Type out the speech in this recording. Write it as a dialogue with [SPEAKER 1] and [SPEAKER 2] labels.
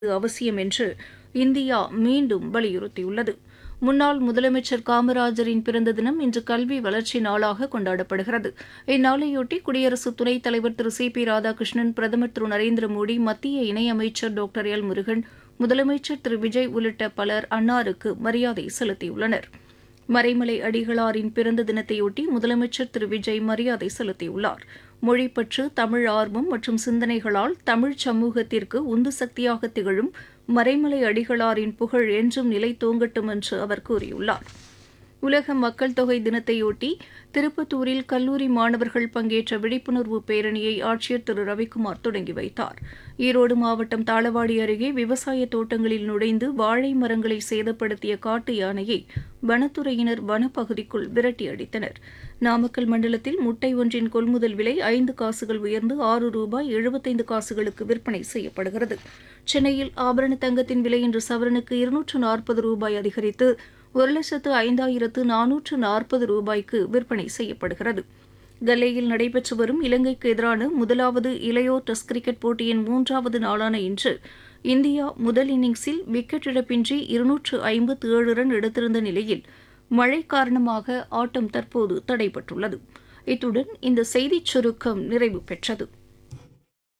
[SPEAKER 1] அவசியம் என்று இந்தியா மீண்டும் வலியுறுத்தியுள்ளது முன்னாள் முதலமைச்சர் காமராஜரின் பிறந்த தினம் இன்று கல்வி வளர்ச்சி நாளாக கொண்டாடப்படுகிறது இந்நாளையொட்டி குடியரசு துணைத் தலைவர் திரு சி பி ராதாகிருஷ்ணன் பிரதமர் திரு நரேந்திர மோடி மத்திய இணையமைச்சர் டாக்டர் எல் முருகன் முதலமைச்சர் திரு விஜய் உள்ளிட்ட பலர் அன்னாருக்கு மரியாதை செலுத்தியுள்ளனர் மறைமலை அடிகளாரின் பிறந்த தினத்தையொட்டி முதலமைச்சர் திரு விஜய் மரியாதை செலுத்தியுள்ளார் மொழிப்பற்று தமிழ் ஆர்வம் மற்றும் சிந்தனைகளால் தமிழ் சமூகத்திற்கு உந்து சக்தியாக திகழும் மறைமலை அடிகளாரின் புகழ் என்றும் நிலைத்தோங்கட்டும் என்று அவர் கூறியுள்ளார் உலக மக்கள் தொகை தினத்தையொட்டி திருப்பத்தூரில் கல்லூரி மாணவர்கள் பங்கேற்ற விழிப்புணர்வு பேரணியை ஆட்சியர் திரு ரவிக்குமார் தொடங்கி வைத்தார் ஈரோடு மாவட்டம் தாளவாடி அருகே விவசாய தோட்டங்களில் நுழைந்து வாழை மரங்களை சேதப்படுத்திய காட்டு யானையை வனத்துறையினர் வனப்பகுதிக்குள் விரட்டி அடித்தனர் நாமக்கல் மண்டலத்தில் முட்டை ஒன்றின் கொள்முதல் விலை ஐந்து காசுகள் உயர்ந்து ஆறு ரூபாய் எழுபத்தைந்து காசுகளுக்கு விற்பனை செய்யப்படுகிறது சென்னையில் ஆபரண தங்கத்தின் விலை இன்று சவரனுக்கு இருநூற்று நாற்பது ரூபாய் அதிகரித்து ஒரு லட்சத்து ஐந்தாயிரத்து நானூற்று நாற்பது ரூபாய்க்கு விற்பனை செய்யப்படுகிறது கல்லேயில் நடைபெற்று வரும் இலங்கைக்கு எதிரான முதலாவது இளையோர் டெஸ்ட் கிரிக்கெட் போட்டியின் மூன்றாவது நாளான இன்று இந்தியா முதல் இன்னிங்ஸில் விக்கெட் இழப்பின்றி இருநூற்று ஐம்பத்து ஏழு ரன் எடுத்திருந்த நிலையில் மழை காரணமாக ஆட்டம் தற்போது தடைபட்டுள்ளது இத்துடன் இந்த செய்திச் சுருக்கம் நிறைவு பெற்றது